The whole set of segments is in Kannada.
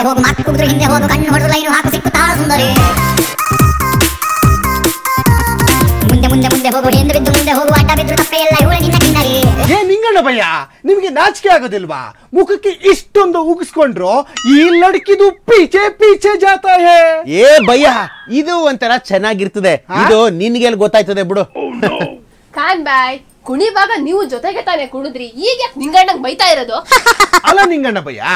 ಹೋಗು ಮಾತು ಕುಡಿದ್ರೆ ಹಿಂದೆ ಹೋಗು ಕಣ್ಣು ಹೊಡೆದು ಲೈನು ಹಾಕು ಸಿಕ್ಕುತ್ತಾಳ ಸುಂದರಿ ಮುಂದೆ ಮುಂದೆ ಮುಂದೆ ಹೋಗು ಹಿಂದೆ ಬಿದ್ದು ಮುಂದೆ ಹೋಗು ಅಡ್ಡ ಬಿದ್ದು ತಪ್ಪೆ ಎಲ್ಲ ಇವಳೆ ನಿನ್ನ ಕಿನ್ನರಿ ಏ ನಿಂಗಣ್ಣ ಭಯ್ಯ ನಿಮ್ಗೆ ನಾಚಿಕೆ ಆಗೋದಿಲ್ವಾ ಮುಖಕ್ಕೆ ಇಷ್ಟೊಂದು ಉಗಿಸ್ಕೊಂಡ್ರು ಈ ಲಡ್ಕಿದು ಪೀಚೆ ಪೀಚೆ ಜಾತ ಹೇ ಏ ಭಯ್ಯ ಇದು ಒಂಥರ ಚೆನ್ನಾಗಿರ್ತದೆ ಇದು ನಿನ್ಗೆಲ್ ಗೊತ್ತಾಯ್ತದೆ ಬಿಡು ಖಾನ್ ಬಾಯ್ ಕುಣಿವಾಗ ನೀವು ಜೊತೆಗೆ ತಾನೇ ಕುಣಿದ್ರಿ ಈಗ ಯಾಕೆ ನಿಂಗಣ್ಣಂಗ್ ಬೈತಾ ಇರೋದು ಅಲ್ಲ ನಿಂಗಣ್ಣ ಭಯ್ಯ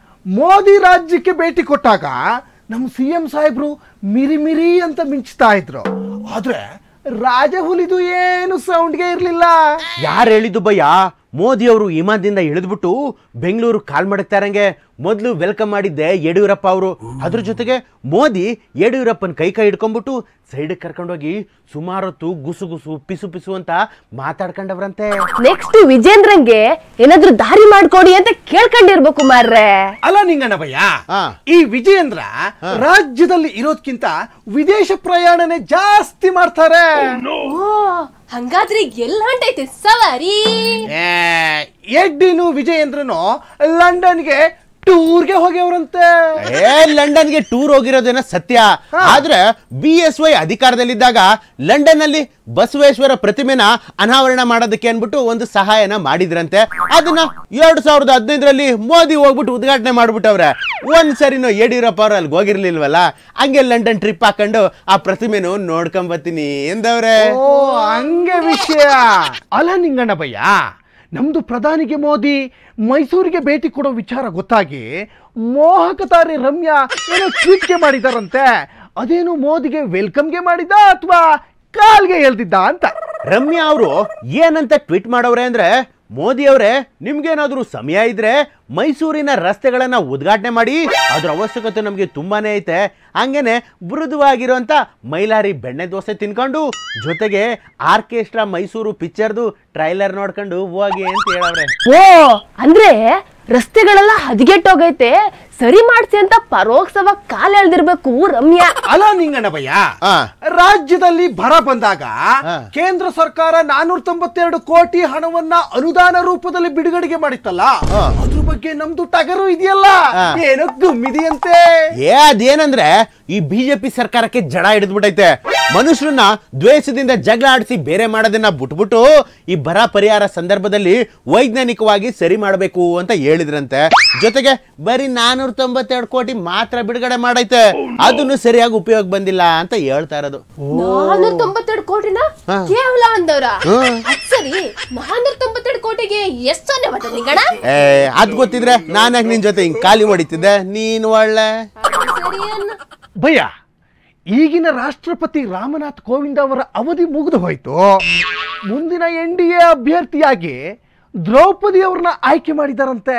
ಮೋದಿ ರಾಜ್ಯಕ್ಕೆ ಭೇಟಿ ಕೊಟ್ಟಾಗ ನಮ್ಮ ಸಿ ಎಂ ಸಾಹೇಬ್ರು ಮಿರಿ ಮಿರಿ ಅಂತ ಮಿಂಚ್ತಾ ಇದ್ರು ಆದ್ರೆ ರಾಜಹುಲಿದು ಏನು ಸೌಂಡ್ಗೆ ಇರ್ಲಿಲ್ಲ ಯಾರು ಹೇಳಿದ್ದು ಭಯ್ಯ ಮೋದಿ ಅವರು ವಿಮಾನದಿಂದ ಇಳಿದ್ಬಿಟ್ಟು ಬೆಂಗಳೂರು ಕಾಲ್ ಮಡಗ್ತಾರಂಗೆ ಮೊದಲು ವೆಲ್ಕಮ್ ಮಾಡಿದ್ದೆ ಯಡಿಯೂರಪ್ಪ ಅವರು ಅದ್ರ ಜೊತೆಗೆ ಮೋದಿ ಯಡಿಯೂರಪ್ಪನ ಕೈ ಕೈ ಹಿಡ್ಕೊಂಡ್ಬಿಟ್ಟು ಸೈಡ್ ಕರ್ಕೊಂಡೋಗಿ ಸುಮಾರು ಹೊತ್ತು ಗುಸು ಗುಸು ಪಿಸು ಪಿಸು ಅಂತ ಮಾತಾಡ್ಕೊಂಡವ್ರಂತೆ ನೆಕ್ಸ್ಟ್ ವಿಜೇಂದ್ರಂಗೆ ಏನಾದ್ರೂ ದಾರಿ ಮಾಡ್ಕೊಡಿ ಅಂತ ಕೇಳ್ಕೊಂಡಿರ್ಬೇಕು ಮಾರ್ರೆ ಅಲ್ಲ ನಿಂಗಣ್ಣ ಭಯ್ಯ ಹಾ. ಈ ವಿಜಯೇಂದ್ರ ರಾಜ್ಯದಲ್ಲಿ ಇರೋದ್ಕಿಂತ ವಿದೇಶ ಪ್ರಯಾಣನೆ ಜಾಸ್ತಿ ಮಾಡ್ತಾರೆ ಓ ಹಂಗಾದ್ರೆ ಎಲ್ಲ ಹೊಂಟೈತೆ ಸವಾರಿ ಏ, ಎಡ್ಡಿನು ವಿಜಯೇಂದ್ರನು ಲಂಡನ್ಗೆ ಟೂರ್ಗೆ ಹೋಗ್ಯವ್ರಂತೆ ಏ ಲಂಡನ್ಗೆ ಟೂರ್ ಹೋಗಿರೋದೇನೋ ಸತ್ಯ ಆದ್ರೆ ಬಿ ಎಸ್ ವೈ ಅಧಿಕಾರದಲ್ಲಿದ್ದಾಗ ಲಂಡನ್ ಅಲ್ಲಿ ಬಸವೇಶ್ವರ ಪ್ರತಿಮೆನ ಅನಾವರಣ ಮಾಡೋದಕ್ಕೆ ಅನ್ಬಿಟ್ಟು ಒಂದು ಸಹಾಯನ ಮಾಡಿದ್ರಂತೆ ಅದನ್ನ ಎರಡ್ ಸಾವಿರದ ಹದಿನೈದರಲ್ಲಿ ಮೋದಿ ಹೋಗ್ಬಿಟ್ಟು ಉದ್ಘಾಟನೆ ಮಾಡ್ಬಿಟ್ಟವ್ರೆ ಒಂದ್ ಸರಿನೂ ಯಡಿಯೂರಪ್ಪ ಅವ್ರು ಅಲ್ಲಿಗೆ ಹೋಗಿರ್ಲಿಲ್ವಲ್ಲ ಹಂಗೆ ಲಂಡನ್ ಟ್ರಿಪ್ ಹಾಕೊಂಡು ಆ ಪ್ರತಿಮೆನು ನೋಡ್ಕೊಂಡ್ ಬರ್ತೀನಿ ಎಂದವ್ರೆ ಓ ಹಂಗೆ ವಿಷಯ ಅಲ್ಲ ನಿಂಗಣ್ಣ ಭಯ್ಯ ನಮ್ದು ಪ್ರಧಾನಿಗೆ ಮೋದಿ ಮೈಸೂರಿಗೆ ಭೇಟಿ ಕೊಡೋ ವಿಚಾರ ಗೊತ್ತಾಗಿ ಮೋಹಕ ತಾರೆ ರಮ್ಯಾ ಏನೋ ಟ್ವೀಟ್ಗೆ ಮಾಡಿದಾರಂತೆ ಅದೇನು ಮೋದಿಗೆ ವೆಲ್ಕಮ್ಗೆ ಮಾಡಿದ ಅಥವಾ ಕಾಲ್ಗೆ ಹೇಳ್ತಿದ್ದ ಅಂತ ರಮ್ಯಾ ಅವರು ಏನಂತ ಟ್ವೀಟ್ ಮಾಡವ್ರೆ ಅಂದ್ರೆ ಮೋದಿ ಅವರೇ ನಿಮ್ಗೇನಾದ್ರೂ ಸಮಯ ಇದ್ರೆ ಮೈಸೂರಿನ ರಸ್ತೆಗಳನ್ನ ಉದ್ಘಾಟನೆ ಮಾಡಿ ಅದ್ರ ಅವಶ್ಯಕತೆ ನಮಗೆ ತುಂಬಾನೇ ಐತೆ ಹಂಗೇನೆ ಮೃದುವಾಗಿರುವಂತ ಮೈಲಾರಿ ಬೆಣ್ಣೆ ದೋಸೆ ತಿನ್ಕೊಂಡು ಜೊತೆಗೆ ಆರ್ಕೆಸ್ಟ್ರಾ ಮೈಸೂರು ಪಿಕ್ಚರ್ದು ಟ್ರೈಲರ್ ನೋಡ್ಕೊಂಡು ಹೋಗಿ ಅಂತ ಹೇಳವ್ರೆ ಓ ಅಂದ್ರೆ ರಸ್ತೆಗಳೆಲ್ಲ ಹದಗೆಟ್ಟೋಗೈತೆ ಸರಿ ಮಾಡ್ಸಿ ಅಂತ ಪರೋಕ್ಷವಾಗಿ ಕಾಲ್ ಎಳ್ದಿರ್ಬೇಕು ರಮ್ಯಾ ಅಲ್ಲ ನಿಂಗಣ್ಣ ಭಯ್ಯ ಆ. ರಾಜ್ಯದಲ್ಲಿ ಬರ ಬಂದಾಗ ಹಾ. ಕೇಂದ್ರ ಸರ್ಕಾರ ನಾನೂರ ತೊಂಬತ್ತೆರಡು ಕೋಟಿ ಹಣವನ್ನ ಅನುದಾನ ರೂಪದಲ್ಲಿ ಬಿಡುಗಡೆಗೆ ಮಾಡಿತ್ತಲ್ಲ ಹಾ. ಅದ್ರ ಬಗ್ಗೆ ನಮ್ದು ಟಗರು ಇದೆಯಲ್ಲ ಹಾ. ಏನೋ ಗುಮ್ಮಿದೆಯಂತೆ ಏ ಅದೇನಂದ್ರೆ ಈ ಬಿಜೆಪಿ ಸರ್ಕಾರಕ್ಕೆ ಜಡ ಹಿಡಿದ್ಬಿಟ್ಟೈತೆ ಮನುಷ್ಯರನ್ನ ದ್ವೇಷದಿಂದ ಜಗಳ ಆಡಿಸಿ ಬೇರೆ ಮಾಡೋದನ್ನ ಬಿಟ್ಬಿಟ್ಟು ಈ ಬರ ಪರಿಹಾರ ಸಂದರ್ಭದಲ್ಲಿ ವೈಜ್ಞಾನಿಕವಾಗಿ ಸರಿ ಮಾಡಬೇಕು ಅಂತ ಹೇಳಿದ್ರಂತೆ ಜೊತೆಗೆ ಬರೀ ನಾನೂರ ತೊಂಬತ್ತೆರಡು ಕೋಟಿ ಮಾತ್ರ ಬಿಡುಗಡೆ ಮಾಡೈತೆ ಅದನ್ನು ಸರಿಯಾಗಿ ಉಪಯೋಗ ಬಂದಿಲ್ಲ ಅಂತ ಹೇಳ್ತಾ ಇರೋದು ನಾನೂರ ತೊಂಬತ್ತೆರಡು ಕೋಟಿನ ಹಾ. ಕೇವಲ ಅಂದವ್ರ ಹ್ಮ್. ಅದ್ ಸರಿ ನಾನೂರ ತೊಂಬತ್ತೆರಡು ಕೋಟಿಗೆ ಎಷ್ಟು ಸೊನ್ನೆ ಬರ್ತದೆ ನಿಂಗಣ ಏ ಅದ್ ಗೊತ್ತಿದ್ರೆ ನಾನಾಗ ನಿನ್ ಜೊತೆ ಹಿಂಗ್ ಖಾಲಿ ಹೊಡಿತಿದ್ದೆ ನೀನ್ ಒಳ್ಳೆ ಸರಿ ಅನ್ನ ಭಯ್ಯ ಈಗಿನ ರಾಷ್ಟ್ರಪತಿ ರಾಮನಾಥ್ ಕೋವಿಂದ್ ಅವರ ಅವಧಿ ಮುಗಿದು ಹೋಯ್ತು ಮುಂದಿನ ಎನ್ ಡಿ ಎ ಅಭ್ಯರ್ಥಿಯಾಗಿ ದ್ರೌಪದಿ ಅವ್ರನ್ನ ಆಯ್ಕೆ ಮಾಡಿದಾರಂತೆ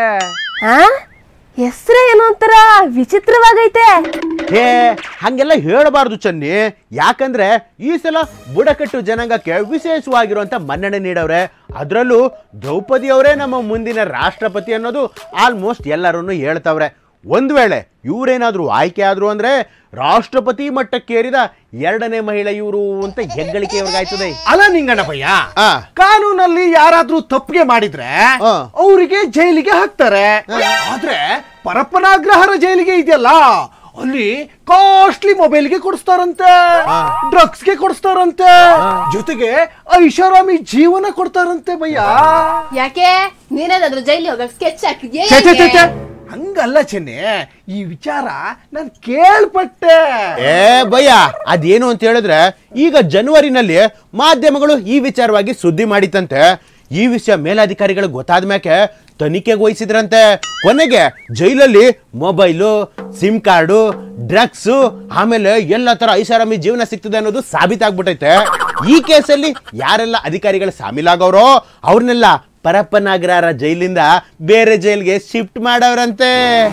ಹೆಸ್ರೇ ಏನೋ ಒಂಥರ ವಿಚಿತ್ರವಾಗೈತೆ ಏ ಹಂಗೆಲ್ಲ ಹೇಳಬಾರ್ದು ಚನ್ನಿ ಯಾಕಂದ್ರೆ ಈ ಸಲ ಬುಡಕಟ್ಟು ಜನಾಂಗಕ್ಕೆ ವಿಶೇಷವಾಗಿರುವಂತ ಮನ್ನಣೆ ನೀಡವ್ರೆ ಅದರಲ್ಲೂ ದ್ರೌಪದಿ ಅವರೇ ನಮ್ಮ ಮುಂದಿನ ರಾಷ್ಟ್ರಪತಿ ಅನ್ನೋದು ಆಲ್ಮೋಸ್ಟ್ ಎಲ್ಲರೂ ಹೇಳ್ತವ್ರೆ ಒಂದ್ ವೇಳೆ ಇವ್ರೇನಾದ್ರೂ ಆಯ್ಕೆ ಆದ್ರು ಅಂದ್ರೆ ರಾಷ್ಟ್ರಪತಿ ಮಟ್ಟಕ್ಕೇರಿದ ಎರಡನೇ ಮಹಿಳೆ ಇವರು ಅಂತ ಹೆಗ್ಗಳಿಕೆ ಇವ್ರಿಗಾಯ್ತದೆ ಅಲ್ಲ ನಿಂಗಣ್ಣ ಭಯ್ಯ ಆ. ಕಾನೂನಲ್ಲಿ ಯಾರಾದ್ರೂ ತಪ್ಪಿಗೆ ಮಾಡಿದ್ರೆ ಆ. ಅವರಿಗೆ ಜೈಲಿಗೆ ಹಾಕ್ತಾರೆ ಆದ್ರೆ ಪರಪ್ಪನಾಗ್ರಹರ ಜೈಲಿಗೆ ಇದೆಯಲ್ಲ ಅಲ್ಲಿ ಕಾಸ್ಟ್ಲಿ ಮೊಬೈಲ್ಗೆ ಕೊಡಿಸ್ತಾರಂತೆ ಡ್ರಗ್ಸ್ಗೆ ಕೊಡಿಸ್ತಾರಂತೆ ಜೊತೆಗೆ ಐಷಾರಾಮಿ ಜೀವನ ಕೊಡ್ತಾರಂತೆ ಭಯ್ಯ ಯಾಕೆ ನೀನೇನಾದ್ರೂ ಜೈಲಿ ಹೋಗಕ್ ಸ್ಕೆಚ್ ಹಾಕಿದ್ಯಾ ಛೆ, ಛೆ, ಛೆ, ಹೇಗೆ? ಛೆ. ಹಂಗಲ್ಲ ಚೆನ್ನೆ ಈ ವಿಚಾರ ನಾನು ಕೇಳ್ಪಟ್ಟೆ ಏ ಭಯ್ಯ ಅದೇನು ಅಂತ ಹೇಳಿದ್ರೆ ಈಗ ಜನವರಿನಲ್ಲಿ ಮಾಧ್ಯಮಗಳು ಈ ವಿಚಾರವಾಗಿ ಸುದ್ದಿ ಮಾಡಿತಂತೆ ಈ ವಿಷಯ ಮೇಲಾಧಿಕಾರಿಗಳಿಗೆ ಗೊತ್ತಾದ ಮ್ಯಾಕೆ ತನಿಖೆಗೆ ವಹಿಸಿದ್ರಂತೆ ಕೊನೆಗೆ ಜೈಲಲ್ಲಿ ಮೊಬೈಲು ಸಿಮ್ ಕಾರ್ಡು ಡ್ರಗ್ಸು ಆಮೇಲೆ ಎಲ್ಲ ತರ ಐಷಾರಾಮಿ ಜೀವನ ಸಿಗ್ತದೆ ಅನ್ನೋದು ಸಾಬೀತಾಗ್ಬಿಟ್ಟೈತೆ ಈ ಕೇಸಲ್ಲಿ ಯಾರೆಲ್ಲ ಅಧಿಕಾರಿಗಳು ಸಾಮೀಲಾಗವ್ರೋ ಅವ್ರನ್ನೆಲ್ಲ ಪರಪ್ಪನಾಗ್ರಹರ ಜೈಲಿಂದ ಬೇರೆ ಜೈಲ್ಗೆ ಶಿಫ್ಟ್ ಮಾಡವ್ರಂತೆ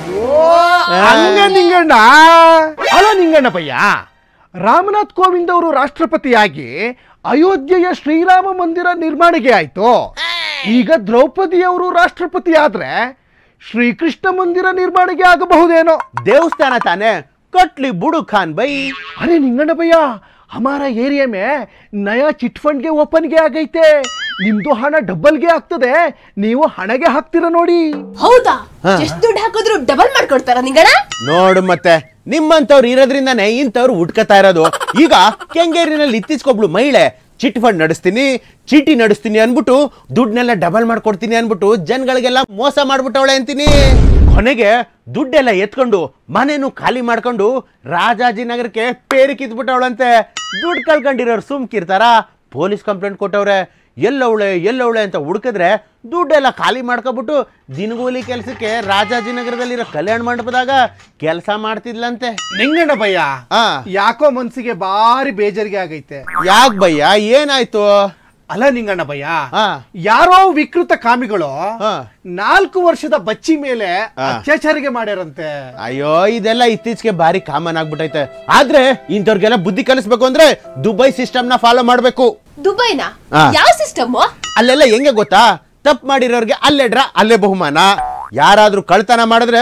ಹಂಗ ನಿಂಗಣ್ಣ ಅಲ್ಲ ನಿಂಗಣ್ಣ ಭಯ್ಯ ರಾಮನಾಥ್ ಕೋವಿಂದ್ ಅವರು ರಾಷ್ಟ್ರಪತಿಯಾಗಿ ಅಯೋಧ್ಯೆಯ ಶ್ರೀರಾಮ ಮಂದಿರ ನಿರ್ಮಾಣಿಗೆ ಆಯ್ತು ಈಗ ದ್ರೌಪದಿ ಅವರು ರಾಷ್ಟ್ರಪತಿ ಆದ್ರೆ ಶ್ರೀಕೃಷ್ಣ ಮಂದಿರ ನಿರ್ಮಾಣಿಗೆ ಆಗಬಹುದೇನೋ ದೇವಸ್ಥಾನ ತಾನೇ ಕಟ್ಲಿ ಬುಡು ಖಾನ್ ಬೈ ಅರೆ ನಿಂಗಣ್ಣ ಭಯ್ಯ ಹಮಾರ ಏರಿಯಾ ಮೇ ನಯಾ ಚಿಟ್ ಫಂಡ್ ಗೆ ಓಪನ್ ಗೆ ಆಗೈತೆ ನಿಮ್ದು ಹಣ ಡಬ್ಬಲ್ಗೆ ಆಗ್ತದೆ ನೀವು ಹಣಗೆ ಹಾಕ್ತೀರ ನೋಡಿ ಹೌದಾ ಎಷ್ಟು ದುಡ್ಡು ಹಾಕಿದ್ರು ಡಬಲ್ ಮಾಡ್ಕೊಡ್ತಾರ ನಿಂಗಣ ನೋಡು ಮತ್ತೆ ನಿಮ್ಮಂತವ್ರು ಇರೋದ್ರಿಂದಾನೆ ಇಂಥವ್ರು ಉಟ್ಕತಾ ಇರೋದು ಈಗ ಕೆಂಗೇರಿನಲ್ಲಿ ಇತ್ತೀಚೆಗೊಬ್ಳು ಮಹಿಳೆ ಚಿಟ್ ಫಂಡ್ ನಡೆಸ್ತೀನಿ ಚೀಟಿ ನಡೆಸ್ತೀನಿ ಅನ್ಬಿಟ್ಟು ದುಡ್ಡನ್ನೆಲ್ಲ ಡಬಲ್ ಮಾಡ್ಕೊಡ್ತೀನಿ ಅನ್ಬಿಟ್ಟು ಜನಗಳಿಗೆಲ್ಲ ಮೋಸ ಮಾಡ್ಬಿಟ್ಟವಳೆ ಅಂತೀನಿ ಕೊನೆಗೆ ದುಡ್ಡೆಲ್ಲ ಎತ್ಕೊಂಡು ಮನೇನು ಖಾಲಿ ಮಾಡ್ಕೊಂಡು ರಾಜಾಜಿನಗರಕ್ಕೆ ಪೇರಿ ಕಿತ್ಬಿಟ್ಟವಳಂತೆ ದುಡ್ಡು ಕಳ್ಕೊಂಡಿರೋರು ಸುಮ್ಕಿರ್ತಾರ ಪೊಲೀಸ್ ಕಂಪ್ಲೇಂಟ್ ಕೊಟ್ಟವ್ರೆ ಎಲ್ಲವಳೆ ಎಲ್ಲವಳೆ ಅಂತ ಹುಡುಕಿದ್ರೆ ದುಡ್ಡೆಲ್ಲ ಖಾಲಿ ಮಾಡ್ಕೊಬಿಟ್ಟು ದಿನಗೂಲಿ ಕೆಲಸಕ್ಕೆ ರಾಜಾಜಿನಗರದಲ್ಲಿರೋ ಕಲ್ಯಾಣ ಮಂಟಪದಾಗ ಕೆಲಸ ಮಾಡ್ತಿದ್ಲಂತೆ ನಿಂಗಣ್ಣ ಭಯ್ಯ ಆ ಯಾಕೋ ಮನ್ಸಿಗೆ ಬಾರಿ ಬೇಜಾರಿಗೆ ಆಗೈತೆ ಯಾಕ್ ಭಯ್ಯ ಏನಾಯ್ತು ಅಲ್ಲ ನಿಂಗಣ್ಣ ಭಯ್ಯ ಹಾ ಯಾರೋ ವಿಕೃತ ಕಾಮಿಗಳು ಹಾ. ನಾಲ್ಕು ವರ್ಷದ ಬಚ್ಚಿ ಮೇಲೆ ಹಾ. ಅತ್ಯಾಚಾರಿಗೆ ಮಾಡ್ಯಾರಂತೆ ಅಯ್ಯೋ ಇದೆಲ್ಲ ಇತ್ತೀಚೆಗೆ ಭಾರಿ ಕಾಮನ್ ಆಗ್ಬಿಟ್ಟೈತೆ ಆದ್ರೆ ಇಂಥವ್ರಿಗೆಲ್ಲ ಬುದ್ಧಿ ಕಲಿಸ್ಬೇಕು ಅಂದ್ರೆ ದುಬೈ ಸಿಸ್ಟಮ್ ನ ಫಾಲೋ ಮಾಡ್ಬೇಕು ದುಬೈನಾ ಹಾ. ಯಾವ ಸಿಸ್ಟಮ್ ಅಲ್ಲೆಲ್ಲ ಹೆಂಗೆ ಗೊತ್ತಾ ತಪ್ಪು ಮಾಡಿರೋರ್ಗೆ ಅಲ್ಲೇ ಡ್ರಾ ಅಲ್ಲೇ ಬಹುಮಾನ ಯಾರಾದ್ರೂ ಕಳ್ತನ ಮಾಡಿದ್ರೆ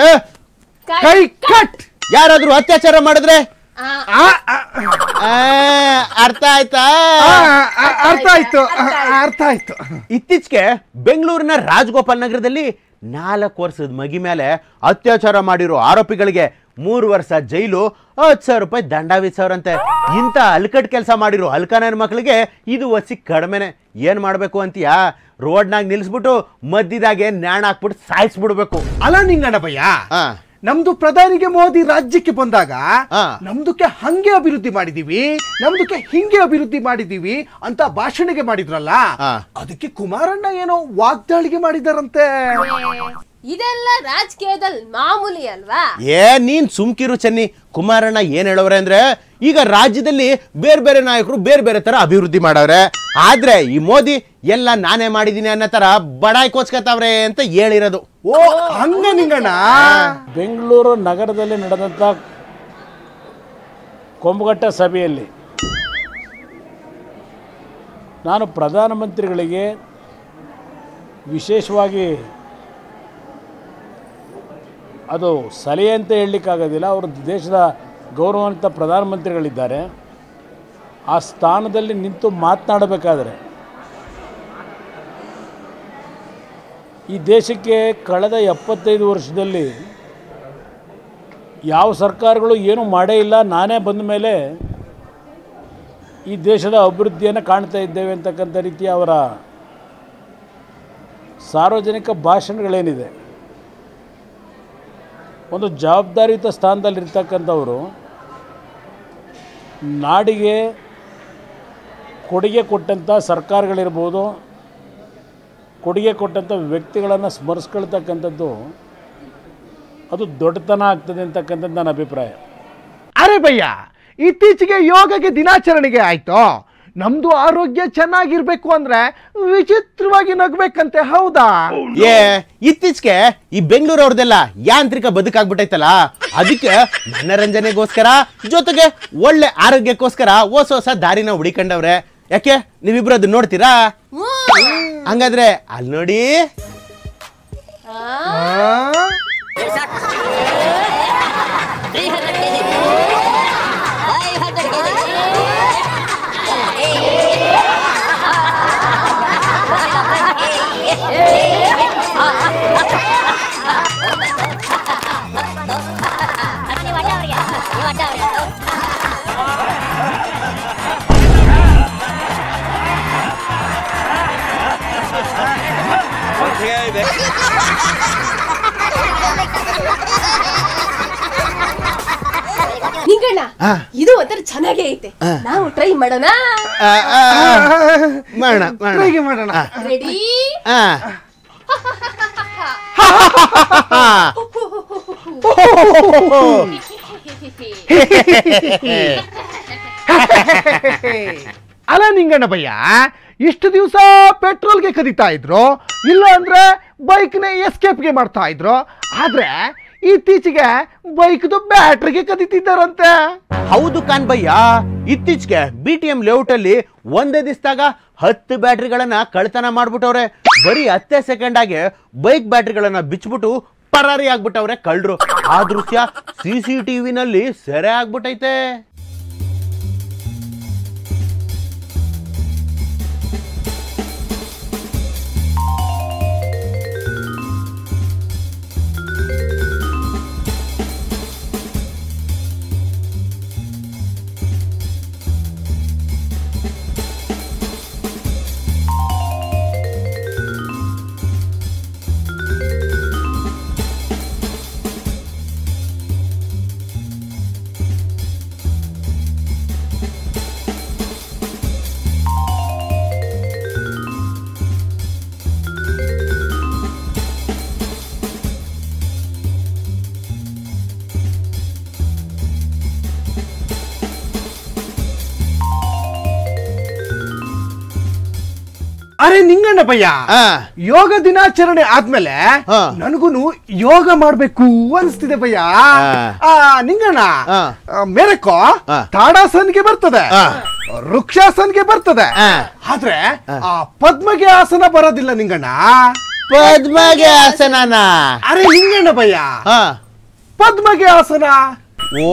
ಕೈ ಕಟ್ ಯಾರಾದ್ರೂ ಅತ್ಯಾಚಾರ ಮಾಡಿದ್ರೆ ಆ, ಆ, ಆ, ಅರ್ಥ ಆಯ್ತಾ ಆ, ಆ, ಅರ್ಥ ಆಯ್ತು ಆ, ಅರ್ಥ ಆಯ್ತು ಇತ್ತೀಚೆಗೆ ಬೆಂಗಳೂರಿನ ರಾಜಗೋಪಾಲ್ ನಗರದಲ್ಲಿ ನಾಲ್ಕು ವರ್ಷದ ಮಗಿ ಮೇಲೆ ಅತ್ಯಾಚಾರ ಮಾಡಿರೋ ಆರೋಪಿಗಳಿಗೆ ಮೂರು ವರ್ಷ ಜೈಲು ಹತ್ತು ಸಾವಿರ ರೂಪಾಯಿ ದಂಡ ವಿಧಿಸವ್ರಂತೆ ಇಂಥ ಅಲ್ಕಟ್ ಕೆಲಸ ಮಾಡಿರೋ ಅಲ್ಕನ ಮಕ್ಕಳಿಗೆ ಇದು ಒಸಿ ಕಡಿಮೆನೆ ಏನ್ ಮಾಡ್ಬೇಕು ಅಂತೀಯಾ ರೋಡ್ನಾಗ ನಿಲ್ಲಿಸ್ಬಿಟ್ಟು ಮಧ್ಯದಾಗೆ ನ್ಯಾಣ ಹಾಕ್ಬಿಟ್ಟು ಸಾಯಿಸ್ಬಿಡ್ಬೇಕು ಅಲ್ಲ ನಿಂಗಣ್ಣ ಭಯ್ಯ ಆ, ನಮ್ದು ಪ್ರಧಾನಿಗೆ ಮೋದಿ ರಾಜ್ಯಕ್ಕೆ ಬಂದಾಗ ಹಾ. ನಮ್ದಕ್ಕೆ ಹಂಗೆ ಅಭಿವೃದ್ಧಿ ಮಾಡಿದೀವಿ ನಮ್ದಕ್ಕೆ ಹಿಂಗೆ ಅಭಿವೃದ್ಧಿ ಮಾಡಿದೀವಿ ಅಂತ ಭಾಷಣಿಗೆ ಮಾಡಿದ್ರಲ್ಲ ಹಾ. ಅದಕ್ಕೆ ಕುಮಾರಣ್ಣ ಏನೋ ವಾಗ್ದಾಳಿಗೆ ಮಾಡಿದಾರಂತೆ ಇದೆಲ್ಲ ರಾಜಕೀಯದಲ್ಲಿ ಮಾಮೂಲಿ ಅಲ್ವಾ ಏ ನೀನ್ ಸುಮ್ಕಿರು ಚೆನ್ನಿ ಕುಮಾರಣ್ಣ ಏನ್ ಹೇಳವ್ರೆ ಅಂದ್ರೆ ಈಗ ರಾಜ್ಯದಲ್ಲಿ ಬೇರೆ ಬೇರೆ ನಾಯಕರು ಬೇರೆ ಬೇರೆ ತರ ಅಭಿವೃದ್ಧಿ ಮಾಡವ್ರೆ ಆದ್ರೆ ಈ ಮೋದಿ ಎಲ್ಲ ನಾನೇ ಮಾಡಿದೀನಿ ಅನ್ನೋ ತರ ಬಡಾಯಿ ಕೋಚ್ಕತಾವ್ರೆ ಅಂತ ಹೇಳಿರೋದು ಓ ಹಂಗ ನಿಂಗಣ್ಣ ಬೆಂಗಳೂರು ನಗರದಲ್ಲಿ ನಡೆದಂಥ ಕೊಂಬುಗಟ್ಟ ಸಭೆಯಲ್ಲಿ ನಾನು ಪ್ರಧಾನಮಂತ್ರಿಗಳಿಗೆ ವಿಶೇಷವಾಗಿ ಅದು ಸಲಹೆ ಅಂತ ಹೇಳಲಿಕ್ಕಾಗೋದಿಲ್ಲ ಅವರು ದೇಶದ ಗೌರವಾನ್ವಿತ ಪ್ರಧಾನಮಂತ್ರಿಗಳಿದ್ದಾರೆ ಆ ಸ್ಥಾನದಲ್ಲಿ ನಿಂತು ಮಾತನಾಡಬೇಕಾದ್ರೆ ಈ ದೇಶಕ್ಕೆ ಕಳೆದ ಎಪ್ಪತ್ತೈದು ವರ್ಷದಲ್ಲಿ ಯಾವ ಸರ್ಕಾರಗಳು ಏನೂ ಮಾಡೇ ಇಲ್ಲ ನಾನೇ ಬಂದ ಮೇಲೆ ಈ ದೇಶದ ಅಭಿವೃದ್ಧಿಯನ್ನು ಕಾಣ್ತಾ ಇದ್ದೇವೆ ಅಂತಕ್ಕಂಥ ರೀತಿಯ ಅವರ ಸಾರ್ವಜನಿಕ ಭಾಷಣಗಳೇನಿದೆ ಒಂದು ಜವಾಬ್ದಾರಿಯುತ ಸ್ಥಾನದಲ್ಲಿರ್ತಕ್ಕಂಥವರು ನಾಡಿಗೆ ಕೊಡುಗೆ ಕೊಟ್ಟಂಥ ಸರ್ಕಾರಗಳಿರ್ಬೋದು ಕೊಡುಗೆ ಕೊಟ್ಟಂಥ ವ್ಯಕ್ತಿಗಳನ್ನು ಸ್ಮರಿಸ್ಕೊಳ್ತಕ್ಕಂಥದ್ದು ಅದು ದೊಡ್ಡತನ ಆಗ್ತದೆ ಅಂತಕ್ಕಂಥದ್ದು ನನ್ನ ಅಭಿಪ್ರಾಯ ಅರೆ ಭಯ್ಯ ಇತ್ತೀಚೆಗೆ ಯೋಗಗೆ ದಿನಾಚರಣೆಗೆ ಆಯ್ತು ನಮ್ದು ಆರೋಗ್ಯ ಚೆನ್ನಾಗಿರ್ಬೇಕು ಅಂದ್ರೆ ವಿಚಿತ್ರವಾಗಿ ನಗ್ಬೇಕಂತೆ ಹೌದಾ ಏ ಇತ್ತೀಚೆಗೆ ಈ ಬೆಂಗಳೂರು ಅವ್ರದೆಲ್ಲ ಯಾಂತ್ರಿಕ ಬದುಕಾಗ್ಬಿಟ್ಟೈತಲ್ಲ ಅದಕ್ಕೆ ಮನರಂಜನೆಗೋಸ್ಕರ ಜೊತೆಗೆ ಒಳ್ಳೆ ಆರೋಗ್ಯಕ್ಕೋಸ್ಕರ ಹೊಸ ಹೊಸ ದಾರಿನ ಹುಡಿಕೊಂಡವ್ರೆ ಯಾಕೆ ನೀವಿಬ್ರು ಅದನ್ನ ನೋಡ್ತೀರಾ ಹಂಗಾದ್ರೆ ಅಲ್ಲಿ ನೋಡಿ ನಿಂಗಣ್ಣ ಇದು ಒಂಥರ ಚೆನ್ನಾಗೇ ಐತೆ ನಾವು ಟ್ರೈ ಮಾಡೋಣ ಆ, ಆ, ಆ, ಮಾಡೋಣ ಮಾಡೋಣ ಟ್ರೈಗೆ ಮಾಡೋಣ ರೆಡಿ ಆ. ಅಲ್ಲ ನಿಂಗಣ್ಣ ಭಯ್ಯ ಇಷ್ಟು ದಿವಸ ಪೆಟ್ರೋಲ್ಗೆ ಕದೀತಾ ಇದ್ರು ಇಲ್ಲ ಅಂದ್ರೆ ಬೈಕ್ನ ಎಸ್ಕೇಪ್ಗೆ ಮಾಡ್ತಾ ಇದ್ರು ಆದ್ರೆ ಇತ್ತೀಚೆಗೆ ಬೈಕ್ದು ಬ್ಯಾಟ್ರಿಗೆ ಕದೀತಿದ್ದಾರಂತೆ ಹೌದು ಕಾನ್ಬಯ್ಯ ಇತ್ತೀಚೆಗೆ ಬಿ ಟಿ ಎಂ ಲೇಔಟ್ ಅಲ್ಲಿ ಒಂದೇ ದಿವಸದಾಗ ಹತ್ತು ಬ್ಯಾಟ್ರಿಗಳನ್ನ ಕಳ್ತನ ಮಾಡ್ಬಿಟ್ಟವ್ರೆ ಬರೀ ಹತ್ತೇ ಸೆಕೆಂಡ್ ಆಗಿ ಬೈಕ್ ಬ್ಯಾಟ್ರಿಗಳನ್ನ ಬಿಚ್ಬಿಟ್ಟು ಪರಾರಿ ಆಗ್ಬಿಟ್ಟವ್ರೆ ಕಳ್ರು ಆ ದೃಶ್ಯ ಸಿ ಸಿ ಟಿವಿನಲ್ಲಿ ಸೆರೆ ಆಗ್ಬಿಟ್ಟೈತೆ ಅರೆ ನಿಂಗಣ್ಣ ಭಯ್ಯ ಆ. ಯೋಗ ದಿನಾಚರಣೆ ಆದ್ಮೇಲೆ ಹಾ. ನನಗೂನು ಯೋಗ ಮಾಡ್ಬೇಕು ಅನಿಸ್ತಿದೆ ಭಯ್ಯ ಆ, ನಿಂಗಣ್ಣ ಆ. ಆ, ಮೇರಕ್ಕೋ ಆ. ತಾಡಾಸನ್ಗೆ ಬರ್ತದೆ ಆ. ವೃಕ್ಷಾಸನ್ಗೆ ಬರ್ತದೆ ಆ. ಆದ್ರೆ ಆ ಪದ್ಮಗೆ ಆಸನ ಬರೋದಿಲ್ಲ ನಿಂಗಣ್ಣ ಪದ್ಮಗೆ ಆಸನನ ಅರೆ ನಿಂಗಣ್ಣ ಭಯ್ಯ ಹಾ ಪದ್ಮಗೆ ಆಸನ ಓ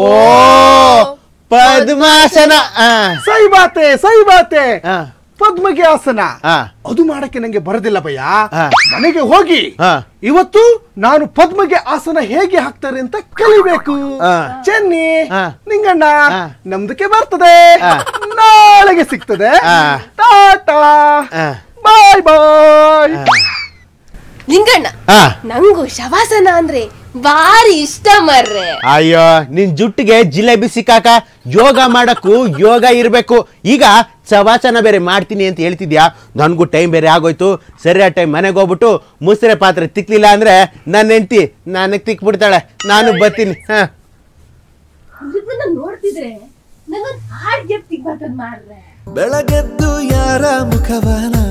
ಪದ್ಮಾಸನ ಆ. ಸೈ ಬಾತೆ ಸೈ ಬಾತೆ ಆ. ಪದ್ಮಗೆ ಆಸನ ಆ. ಅದು ಮಾಡಕ್ಕೆ ನಂಗೆ ಬರೋದಿಲ್ಲ ಭಯ್ಯ ಆ. ಮನೆಗೆ ಹೋಗಿ ಆ. ಇವತ್ತು ನಾನು ಪದ್ಮಗೆ ಆಸನ ಹೇಗೆ ಹಾಕ್ತಾರೆ ಅಂತ ಕಲಿಬೇಕು ಆ. ಚೆನ್ನಿ ಆ. ನಿಂಗಣ್ಣ ಆ. ನಮ್ದಕ್ಕೆ ಬರ್ತದೆ ಆ. ನಾಳೆಗೆ ಸಿಗ್ತದೆ ಆ. ಟಾಟಾ ಆ. ಬಾಯ್ ಬಾಯ್ ಲಿಂಗಣ್ಣ ಆ. ನಂಗೂ ಶವಾಸನ ಅಂದ್ರೆ ಭಾರಿ ಇಷ್ಟ ಮರ್ರೆ ಅಯ್ಯೋ ನಿನ್ ಜುಟ್ಟಿಗೆ ಜಿಲೇಬಿ ಸಿಕ್ಕಾಕ ಯೋಗ ಮಾಡಕ್ಕೂ ಯೋಗ ಇರ್ಬೇಕು ಈಗ ಸವಾಸನ ಬೇರೆ ಮಾಡ್ತೀನಿ ಅಂತ ಹೇಳ್ತಿದ್ಯಾ ನನ್ಗೂ ಟೈಮ್ ಬೇರೆ ಆಗೋಯ್ತು ಸರಿಯಾದ ಟೈಮ್ ಮನೆಗೆ ಹೋಗ್ಬಿಟ್ಟು ಮುಸ್ರೆ ಪಾತ್ರೆ ತಿಕ್ಲಿಲ್ಲ ಅಂದ್ರೆ ನನ್ನ ಹೆಂಡತಿ ನನಗೆ ತಿಕ್ಬಿಡ್ತಾಳೆ ನಾನು ಬರ್ತೀನಿ ಹಾ ಹುಡುಗನ ನೋಡ್ತಿದ್ರೆ ನಂಗೊಂದು ಹಾಡ್ ಗೆಪ್ತಿಗ್ ಬರ್ತದ ಮಾಡ್ರೆ ಬೆಳಗೆದ್ದು ಯಾರ ಮುಖವನ